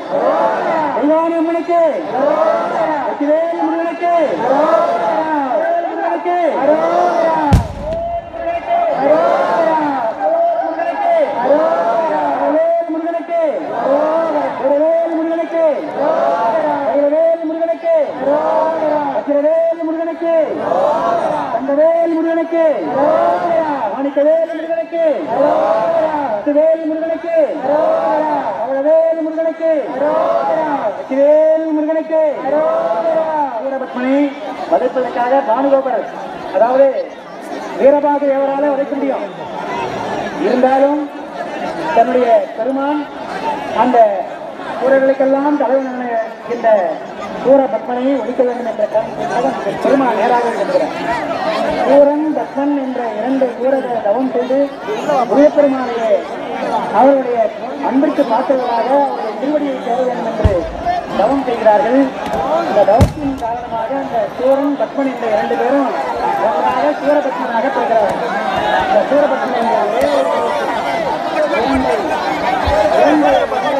கல்யாணி அம்மனுக்கு வெற்றிவேல் முருகனுக்கு வேல் முருகனுக்கு வேல் முருகனுக்கு வேல் முருகனுக்கு வேல் முருகனுக்கு வச்சிரவேல் முருகனுக்கு தந்தவேல் முருகனுக்கு மாணிக்கவேல் முருகனுக்கு வேல் முருகனுக்கு அவளவேல் முருகனுக்கு வெற்றிவேல் முருகனுக்கு வீரபத்மணி வதைப்பதற்காக பானுகோபரர் அதாவது வீரபாக எவரால உதைக்க முடியும் இருந்தாலும் தன்னுடைய பெருமான் அந்த சூரர்களுக்கெல்லாம் தலைவன் இந்த சூர பத்மனை ஒழிக்க வேண்டும் என்ற காரணத்திற்காக பெருமான் நேராக இருக்கிறார் சூரன் பத்மன் என்ற இரண்டு சூரர்களை தவம் செய்து உயர்பெருமானையே அவருடைய அன்பிற்கு பார்த்தவர்களாக அவருடைய திருவடியை சேர வேண்டும் என்று தவம் செய்கிறார்கள் இந்த தவத்தின் காரணமாக அந்த சூரன் பத்மன் என்ற இரண்டு பேரும் ஒன்றாக சூரபத்மனாக பிறக்கிறார்கள் இந்த சூரபத்மன் என்ற ஒரே ஒரு இரண்டு இரண்டு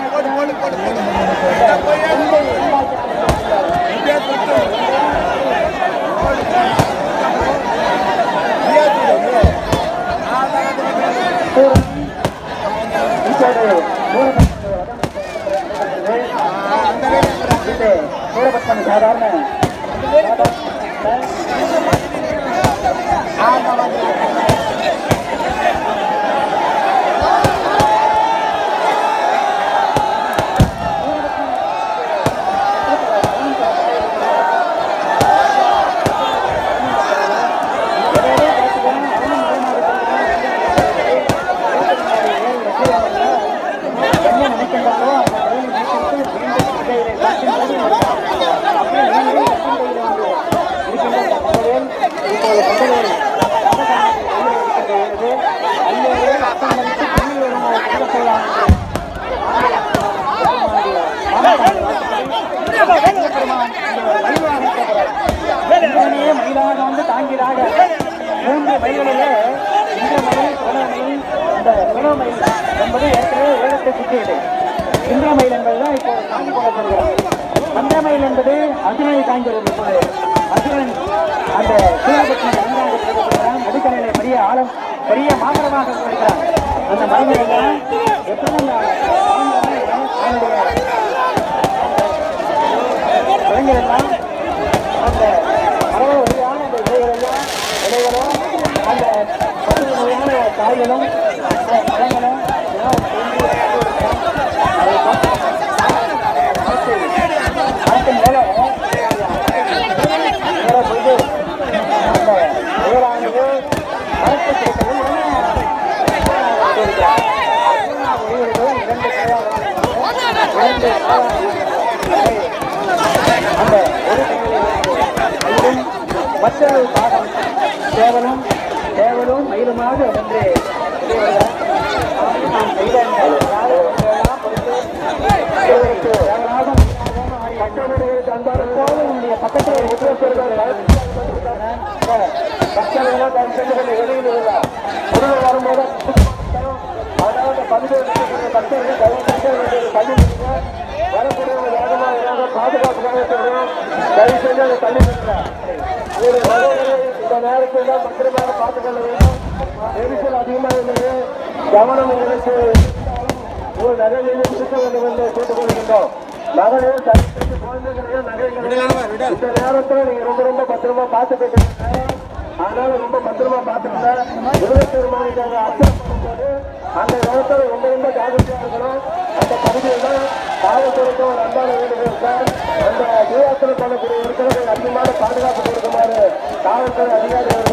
இப்போது சூரபத்மன் சாதாரண என்ன நினைக்கின்றாரோ மயிலாக வந்து தாங்கிறாக மூன்று மயிலிலே இந்த மயில் குணமயில் இந்த குணமயில் என்பது ஏற்கனவே உலகத்தை சுற்றியது இந்திரமயில் என்பதுதான் இப்போ தாங்கி கொள்ளப்படுகிறது சந்திரமயில் என்பது அசுரனை தாங்கிறது இப்போது அசுரன் அந்த சூரபத்மன் அங்காக சொல்லப்படுகிறான் முதுக்கலையில பெரிய ஆழம் பெரிய மாமரமாக இருக்கிறான் அந்த மரங்களெல்லாம் எப்படி அந்த அவனுடைய இளைஞரெல்லாம் அந்த பறவை வழியான அந்த இலைகளெல்லாம் இலைகளும் அந்த பருவ வழியான காய்களும் அந்த பழங்களும் எல்லாம் சேர்ந்து அதை பார்த்து மரத்தின் மேல மேல போயிட்டு அந்த வேளாண்மையோ மரத்தை சேர்க்கவும் இரண்டு இரண்டு அந்த ஒரு மயிலும் மற்றொரு பாகம் சேவலும் சேவலும் மயிலுமாக வென்று நாம் செய்த இந்த யாதவர்களெல்லாம் பொறுத்து இவருக்கு தேவனாக பக்தர்களுடைய தந்தாரத்தோடு உன்னுடைய பக்கத்தில் ஒரு உத்தரவுகள் பக்தர்களாக தன் செல்லுகளை வெளியில் இருந்தார் முருகன் வரும்போது அதாவது பல்வேறு பக்தர்கள் தயவு செஞ்சு தள்ளி வரக்கூடிய வேகமாக இல்லாத பாதுகாப்புக்காக சொல்றோம் தயவு செஞ்சு அதை தள்ளி உங்களுடைய வரவுகளை இந்த நேரத்தில் தான் பத்திரமாக பார்த்துக்கொள்ள வேண்டும் நெரிசல் அதிகமாக உள்ளது கவனம் எங்களுக்கு ஒரு நகையையும் சுத்த வேண்டும் என்று கேட்டுக்கொள்கின்றோம் மகளிர் தனிப்பட்டு குழந்தைகளையும் நகைகளையும் இந்த நேரத்தில் நீங்க ரொம்ப ரொம்ப பத்திரமா பார்த்துக்கிட்டு அதனால ரொம்ப பத்திரமா பார்த்துக்கிட்டா இருபத்தெருமானிக்காக அர்த்தம் பண்ணும்போது அந்த நேரத்தில் ரொம்ப ரொம்ப ஜாகிரதையா இருக்கணும் அந்த பகுதியில் தான் காவல்துறைக்கும் ஒரு அன்பான வேண்டுகோள் சார் அந்த தீயாத்திரை பண்ணக்கூடிய இருக்கிறவங்க அதிகமான பாதுகாப்பு கொடுக்குமாறு காவல்துறை அதிகாரிகள்